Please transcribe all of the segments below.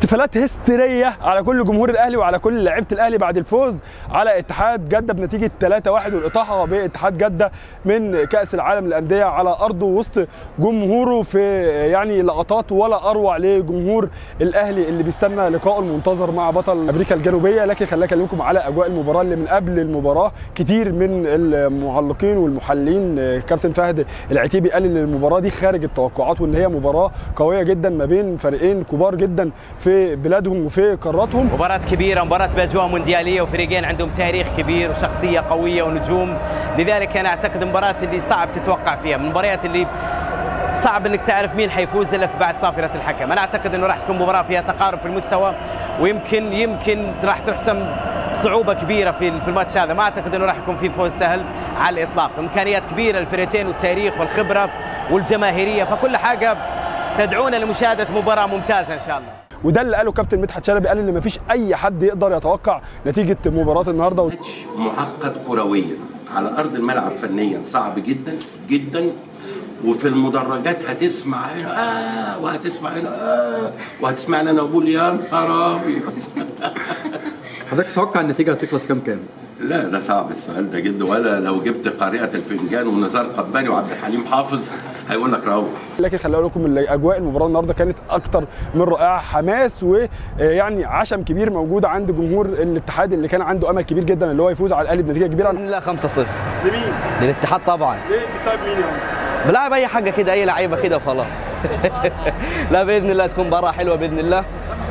احتفالات هستيريه على كل جمهور الاهلي وعلى كل لعيبه الاهلي بعد الفوز على اتحاد جده بنتيجه 3-1 والاطاحه باتحاد جده من كاس العالم للانديه على ارضه وسط جمهوره في يعني لقطات ولا اروع لجمهور الاهلي اللي بيستنى لقائه المنتظر مع بطل امريكا الجنوبيه لكن خليني اكلمكم على اجواء المباراه اللي من قبل المباراه كتير من المعلقين والمحللين كابتن فهد العتيبي قال ان المباراه دي خارج التوقعات وان هي مباراه قويه جدا ما بين فريقين كبار جدا في بلادهم وفي قاراتهم مباراة كبيرة مباراة بأجواء مونديالية وفريقين عندهم تاريخ كبير وشخصية قوية ونجوم لذلك أنا أعتقد المباراة اللي صعب تتوقع فيها من المباريات اللي صعب انك تعرف مين حيفوز الا في بعد صافره الحكم، انا اعتقد انه راح تكون مباراه فيها تقارب في المستوى ويمكن يمكن راح تحسم صعوبه كبيره في في الماتش هذا، ما اعتقد انه راح يكون في فوز سهل على الاطلاق، امكانيات كبيره للفريقين والتاريخ والخبره والجماهيريه، فكل حاجه تدعونا لمشاهده مباراه ممتازه ان شاء الله. وده اللي قاله كابتن مدحت شلبي قال ان مفيش اي حد يقدر يتوقع نتيجه مباراه النهارده ماتش معقد كرويا على ارض الملعب فنيا صعب جدا جدا وفي المدرجات هتسمع هنا اه وهتسمع هنا اه وهتسمع انا بقول يا نهار ابيض حضرتك تتوقع النتيجه هتخلص كام كام؟ لا ده صعب السؤال ده جدا ولا لو جبت قارئة الفنجان ونزار قباني وعبد الحليم حافظ هيقول لك روح لكن خليني اقول لكم ان اجواء المباراه النهارده كانت اكتر من رائعه حماس ويعني عشم كبير موجود عند جمهور الاتحاد اللي كان عنده امل كبير جدا اللي هو يفوز على الاهلي بنتيجه كبيره باذن الله 5-0 لمين؟ للاتحاد طبعا ليه بتلعب مين يا عم؟ بلعب اي حاجه كده اي لعيبه كده وخلاص لا باذن الله تكون مباراه حلوه باذن الله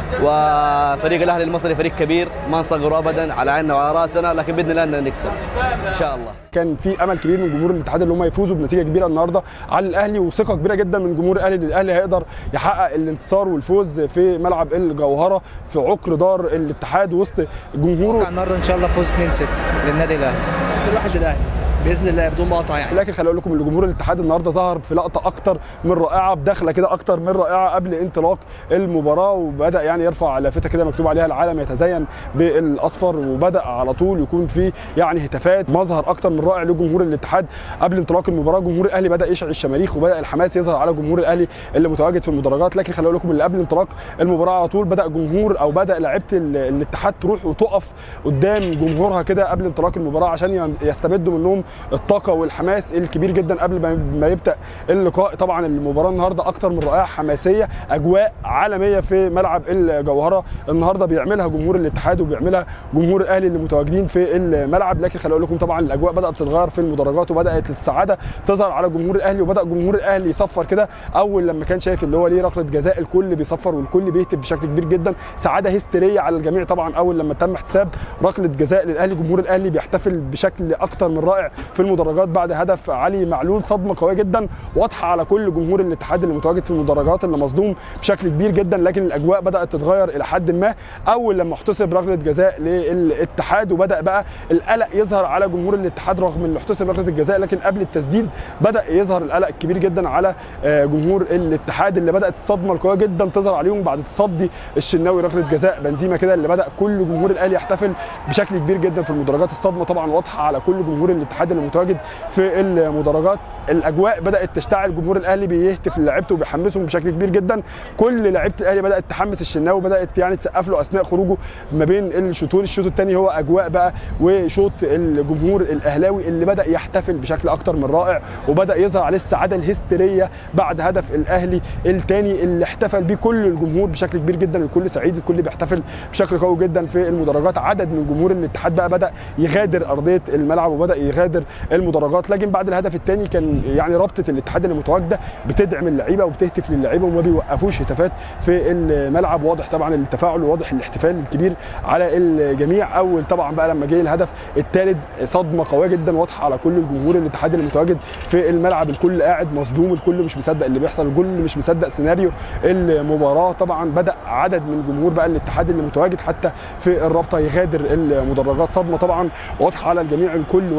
وفريق الاهلي المصري فريق كبير ما نصغره ابدا على عيننا وعلى راسنا لكن باذن الله اننا نكسب ان شاء الله كان في امل كبير من جمهور الاتحاد اللي هم يفوزوا بنتيجه كبيره النهارده على الاهلي وثقه كبيره جدا من جمهور الاهلي ان الاهلي هيقدر يحقق الانتصار والفوز في ملعب الجوهره في عقر دار الاتحاد وسط جمهوره النهارده ان شاء الله فوز 2-0 للنادي الاهلي كل واحد الاهلي باذن الله بدون مقاطعه يعني لكن خليني اقول لكم ان جمهور الاتحاد النهارده ظهر في لقطه اكتر من رائعه بدخله كده اكتر من رائعه قبل انطلاق المباراه وبدا يعني يرفع لافته كده مكتوب عليها العالم يتزين بالاصفر وبدا على طول يكون في يعني هتافات مظهر اكتر من رائع لجمهور الاتحاد قبل انطلاق المباراه جمهور الاهلي بدا يشعل الشماريخ وبدا الحماس يظهر على جمهور الاهلي اللي متواجد في المدرجات لكن خليني اقول لكم اللي قبل انطلاق المباراه على طول بدا جمهور او بدا لعيبه الاتحاد تروح وتقف قدام جمهورها كده قبل انطلاق المباراه عشان يستمدوا منهم الطاقه والحماس الكبير جدا قبل ما يبدا اللقاء طبعا المباراه النهارده اكتر من رائعه حماسيه اجواء عالميه في ملعب الجوهره النهارده بيعملها جمهور الاتحاد وبيعملها جمهور الاهلي اللي متواجدين في الملعب لكن خليني اقول لكم طبعا الاجواء بدات تتغير في المدرجات وبدات السعاده تظهر على جمهور الاهلي وبدا جمهور الاهلي يصفر كده اول لما كان شايف اللي هو ليه ركله جزاء الكل بيصفر والكل بيهتف بشكل كبير جدا سعاده هستيريه على الجميع طبعا اول لما تم احتساب ركله جزاء للاهلي جمهور الاهلي بيحتفل بشكل اكتر من رائع في المدرجات بعد هدف علي معلول صدمه قويه جدا واضحه على كل جمهور الاتحاد اللي متواجد في المدرجات اللي مصدوم بشكل كبير جدا لكن الاجواء بدات تتغير الى حد ما اول لما احتسب ركله جزاء للاتحاد وبدا بقى القلق يظهر على جمهور الاتحاد رغم انه احتسب ركله الجزاء لكن قبل التسديد بدا يظهر القلق الكبير جدا على جمهور الاتحاد اللي بدات الصدمه القويه جدا تظهر عليهم بعد تصدي الشناوي ركله جزاء بنزيما كده اللي بدا كل جمهور الاهلي يحتفل بشكل كبير جدا في المدرجات الصدمه طبعا واضحه على كل جمهور الاتحاد اللي متواجد في المدرجات الاجواء بدات تشتعل جمهور الاهلي بيهتف للاعيبته وبيحمسهم بشكل كبير جدا كل لعيبه الاهلي بدات تحمس الشناوي بدات يعني تسقف له اثناء خروجه ما بين الشوطين الشوط الثاني هو اجواء بقى وشوط الجمهور الاهلاوي اللي بدا يحتفل بشكل اكتر من رائع وبدا يظهر عليه السعاده الهستيريه بعد هدف الاهلي الثاني اللي احتفل بيه كل الجمهور بشكل كبير جدا الكل سعيد الكل بيحتفل بشكل قوي جدا في المدرجات عدد من جمهور الاتحاد بقى بدا يغادر ارضيه الملعب وبدا يغادر المدرجات لكن بعد الهدف الثاني كان يعني رابطه الاتحاد اللي متواجده بتدعم اللعيبه وبتهتف للعيبه وما بيوقفوش هتافات في الملعب واضح طبعا التفاعل وواضح الاحتفال الكبير على الجميع اول طبعا بقى لما جه الهدف الثالث صدمه قويه جدا واضحه على كل الجمهور الاتحاد اللي متواجد في الملعب الكل قاعد مصدوم الكل مش مصدق اللي بيحصل الكل مش مصدق سيناريو المباراه طبعا بدا عدد من جمهور بقى الاتحاد اللي متواجد حتى في الرابطه يغادر المدرجات صدمه طبعا واضحه على الجميع الكل واقف كده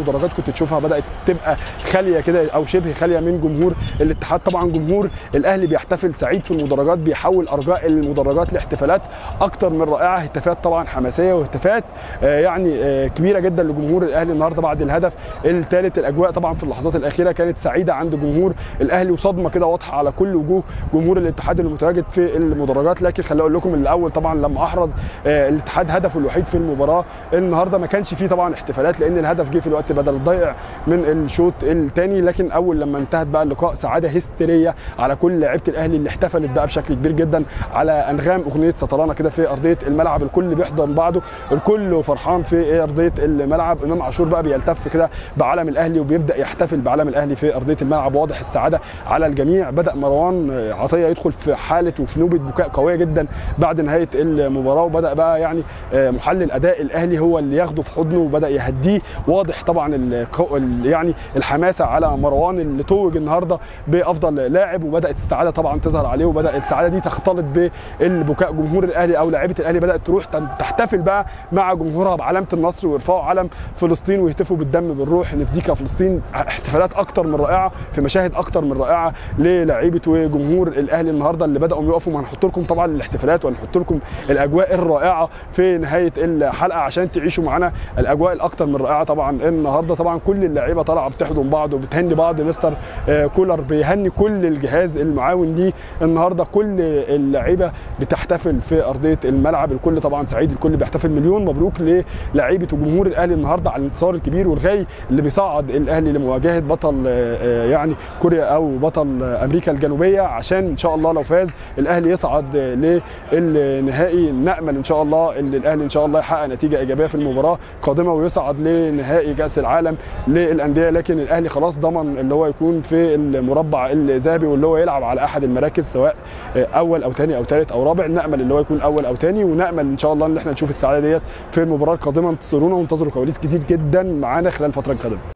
المدرجات كنت تشوفها بدات تبقى خاليه كده او شبه خاليه من جمهور الاتحاد طبعا جمهور الاهلي بيحتفل سعيد في المدرجات بيحول ارجاء المدرجات لاحتفالات اكتر من رائعه هتافات طبعا حماسيه وهتافات آه، يعني آه، كبيره جدا لجمهور الاهلي النهارده بعد الهدف الثالث الاجواء طبعا في اللحظات الاخيره كانت سعيده عند جمهور الاهلي وصدمه كده واضحه على كل وجوه جمهور الاتحاد المتواجد في المدرجات لكن خليني اقول لكم من الاول طبعا لما احرز آه، الاتحاد هدفه الوحيد في المباراه النهارده ما كانش فيه طبعا احتفالات لان الهدف جه في الوقت بدل ضيع من الشوط الثاني لكن اول لما انتهت بقى اللقاء سعاده هستيريه على كل لعيبه الاهلي اللي احتفلت بقى بشكل كبير جدا على انغام اغنيه سطرانه كده في ارضيه الملعب الكل بيحضن بعضه الكل فرحان في ارضيه الملعب امام عاشور بقى بيلتف كده بعلم الاهلي وبيبدا يحتفل بعلم الاهلي في ارضيه الملعب واضح السعاده على الجميع بدا مروان عطيه يدخل في حاله وفي نوبه بكاء قويه جدا بعد نهايه المباراه وبدا بقى يعني محلل اداء الاهلي هو اللي ياخده في حضنه وبدا يهديه واضح طبعا الكو- ال- يعني الحماسه على مروان اللي توج النهارده بافضل لاعب وبدات السعاده طبعا تظهر عليه وبدا السعاده دي تختلط بالبكاء جمهور الاهلي او لاعيبه الاهلي بدات تروح تن- تحتفل بقى مع جمهورها بعلامه النصر ويرفعوا علم فلسطين ويهتفوا بالدم بالروح نفديك يا فلسطين احتفالات اكتر من رائعه في مشاهد اكتر من رائعه للاعيبه وجمهور الاهلي النهارده اللي بداوا يقفوا وهنحط لكم طبعا الاحتفالات وهنحط لكم الاجواء الرائعه في نهايه الحلقه عشان تعيشوا معانا الاجواء الاكتر من رائعه طبعا النهارده طبعا كل اللعيبه طالعه بتحضن بعض وبتهني بعض مستر آه، كولر بيهني كل الجهاز المعاون ليه النهارده كل اللعيبه بتحتفل في ارضيه الملعب الكل طبعا سعيد الكل بيحتفل مليون مبروك للاعيبه وجمهور الاهلي النهارده على الانتصار الكبير والغاي اللي بيصعد الاهلي لمواجهه بطل آه، آه، يعني كوريا او بطل آه، امريكا الجنوبيه عشان ان شاء الله لو فاز الاهلي يصعد آه، للنهائي نامل ان شاء الله ان الاهلي ان شاء الله يحقق نتيجه ايجابيه في المباراه القادمه ويصعد لنهائي كاس العالم للانديه لكن الاهلي خلاص ضمن اللي هو يكون في المربع الذهبي واللي هو يلعب على احد المراكز سواء اول او ثاني او ثالث او رابع نامل اللي هو يكون اول او ثاني ونامل ان شاء الله ان احنا نشوف السعاده ديت في المباراه القادمه انتصرونا وانتظروا كواليس كتير جدا معانا خلال الفتره القادمه